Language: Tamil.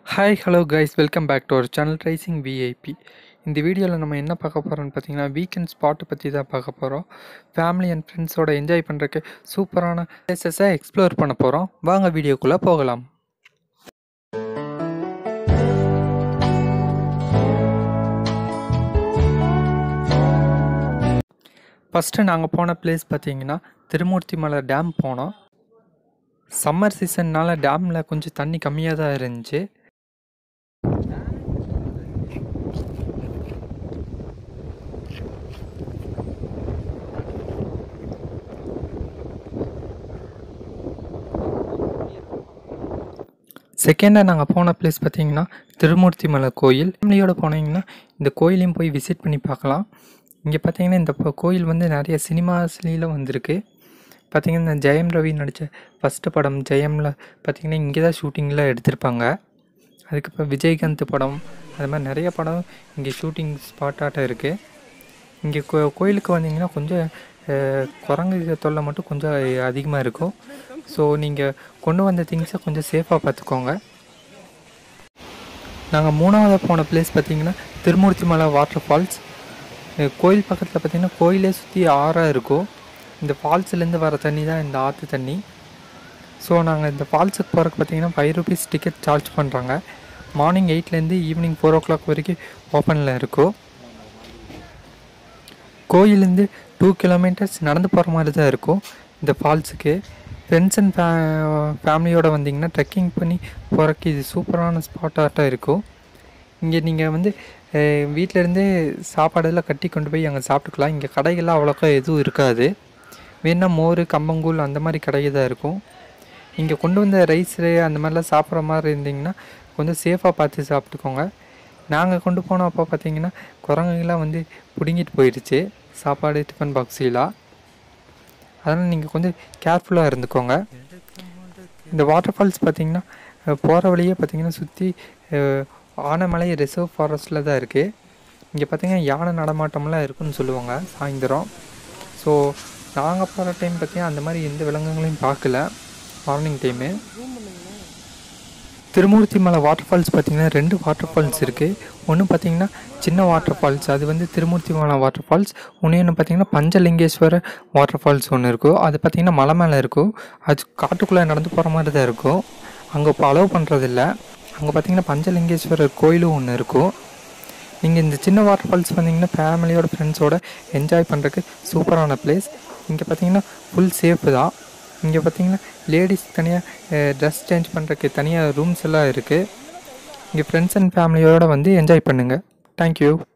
hi hello guys welcome back to our channel ட்ரைசிங் விஐபி இந்த வீடியோவில் நம்ம என்ன பார்க்க போகிறோம்னு பார்த்தீங்கன்னா வீக்கெண்ட் ஸ்பாட்டை பற்றி தான் பார்க்க போகிறோம் ஃபேமிலி அண்ட் ஃப்ரெண்ட்ஸோட என்ஜாய் பண்ணுறக்கு சூப்பரான பிளேசஸை எக்ஸ்ப்ளோர் பண்ண போகிறோம் வாங்க வீடியோக்குள்ளே போகலாம் ஃபஸ்ட்டு நாங்கள் போன பிளேஸ் பார்த்தீங்கன்னா திருமூர்த்தி மலை டேம் போனோம் சம்மர் சீசன்னால் டேமில் கொஞ்சம் தண்ணி கம்மியாக தான் இருந்துச்சு செகண்டாக நாங்கள் போன பிளேஸ் பார்த்தீங்கன்னா திருமூர்த்தி மலை கோயில் ஃபேமிலியோடு போனீங்கன்னா இந்த கோயிலையும் போய் விசிட் பண்ணி பார்க்கலாம் இங்கே பார்த்தீங்கன்னா இந்த ப- கோயில் வந்து நிறைய சினிமாஸ்லாம் வந்திருக்கு பார்த்தீங்கன்னா இந்த ஜெயம் ரவி நடித்த ஃபஸ்ட்டு படம் ஜெயமில் பார்த்தீங்கன்னா இங்கே தான் ஷூட்டிங்லாம் எடுத்திருப்பாங்க அதுக்கப்புறம் விஜயகாந்த் படம் அது மாதிரி நிறைய படம் இங்கே ஷூட்டிங் ஸ்பாட்டாட்டம் இருக்குது இங்கே கோ கோயிலுக்கு வந்தீங்கன்னா கொஞ்சம் அஹ், குரங்கு தொல்லை மட்டும் கொஞ்சம் அதிகமாக இருக்கும் ஸோ நீங்கள் கொண்டு வந்த திங்ஸை கொஞ்சம் சேஃபாக பார்த்துக்கோங்க நாங்கள் மூணாவது போன பிளேஸ் பார்த்தீங்கன்னா திருமூர்த்தி மலை வாட்டர் ஃபால்ஸ் கோயில் பக்கத்தில் பார்த்தீங்கன்னா கோயிலே சுற்றி ஆறாக இருக்கும் இந்த ஃபால்ஸ்லேருந்து வர தண்ணி தான் இந்த ஆற்று தண்ணி ஸோ நாங்கள் இந்த ஃபால்ஸுக்கு போகிறக்கு பார்த்தீங்கன்னா ஃபைவ் ருபீஸ் டிக்கெட் சார்ஜ் பண்ணுறாங்க மார்னிங் எயிட்லேருந்து ஈவினிங் ஃபோர் ஓ கிளாக் வரைக்கும் ஓப்பனில் இருக்கும் கோயிலேருந்து டூ கிலோமீட்டர்ஸ் நடந்து போகிற மாதிரி தான் இருக்கும் இந்த ஃபால்ஸுக்கு ஃப்ரெண்ட்ஸ் அண்ட் ஃபே ஃபேமிலியோடு வந்தீங்கன்னா ட்ரெக்கிங் பண்ணி போகிறக்கு இது சூப்பரான ஸ்பாட்டாகட்டம் இருக்கும் இங்கே நீங்கள் வந்து அஹ், வீட்டிலேருந்தே சாப்பாடெல்லாம் கட்டி கொண்டு போய் அங்கே சாப்பிட்டுக்கலாம் இங்கே கடைகள்லாம் அவ்வளோக்கா எதுவும் இருக்காது வேணா மோர் கம்பங்கூழ் அந்த மாதிரி கடைகள் தான் இருக்கும் இங்கே கொண்டு வந்த ரைஸு அந்த மாதிரிலாம் சாப்பிட்ற மாதிரி இருந்தீங்கன்னா கொஞ்சம் சேஃபாக பார்த்து சாப்பிட்டுக்கோங்க நாங்கள் கொண்டு போனோம் அப்போ பார்த்தீங்கன்னா குரங்குங்கெல்லாம் வந்து பிடுங்கிட்டு போயிடுச்சு சாப்பாடு டிஃபன் பாக்ஸிலாம் அதனால் நீங்கள் கொஞ்சம் கேர்ஃபுல்லாக இருந்துக்கோங்க இந்த வாட்டர் ஃபால்ஸ் பார்த்தீங்கன்னா போகிற வழியே பார்த்தீங்கன்னா சுற்றி ஆனைமலை ரிசர்வ் ஃபாரஸ்ட்டில் தான் இருக்குது இங்கே பார்த்தீங்கன்னா யானை நடமாட்டம்லாம் இருக்குன்னு சொல்லுவாங்க சாயந்தரம் ஸோ நாங்கள் போகிற டைம் பார்த்தீங்கன்னா அந்த மாதிரி எந்த விலங்குகளையும் பார்க்கல மார்னிங் டைமு திருமூர்த்தி மலை வாட்டர் ஃபால்ஸ் பார்த்தீங்கன்னா ரெண்டு வாட்டர் ஃபால்ஸ் இருக்குது ஒன்று பார்த்தீங்கன்னா சின்ன வாட்டர் ஃபால்ஸ் அது வந்து திருமூர்த்தி மலை வாட்டர் ஃபால்ஸ் இன்னொன்று பார்த்தீங்கன்னா பஞ்சலிங்கேஸ்வர வாட்டர் ஃபால்ஸ் ஒன்று இருக்கும் அது பார்த்தீங்கன்னா மலை மேலே இருக்கும் அது காட்டுக்குள்ளே நடந்து போகிற மாதிரி தான் இருக்கும் அங்கே இப்போ அலோவ் பண்ணுறதில்ல அங்கே பார்த்தீங்கன்னா பஞ்சலிங்கேஸ்வரர் கோயிலும் ஒன்று இருக்கும் நீங்கள் இந்த சின்ன வாட்டர் ஃபால்ஸ் வந்தீங்கன்னா ஃபேமிலியோட ஃப்ரெண்ட்ஸோட என்ஜாய் பண்ணுறதுக்கு சூப்பரான பிளேஸ் இங்கே பார்த்தீங்கன்னா ஃபுல் சேஃப் தான் இங்கே பார்த்தீங்கன்னா லேடிஸ் தனியாக ட்ரெஸ் சேஞ்ச் பண்ணுறதுக்கு தனியாக ரூம்ஸ் எல்லாம் இருக்குது இங்கே ஃப்ரெண்ட்ஸ் அண்ட் ஃபேமிலியோட வந்து என்ஜாய் பண்ணுங்கள் தேங்க்யூ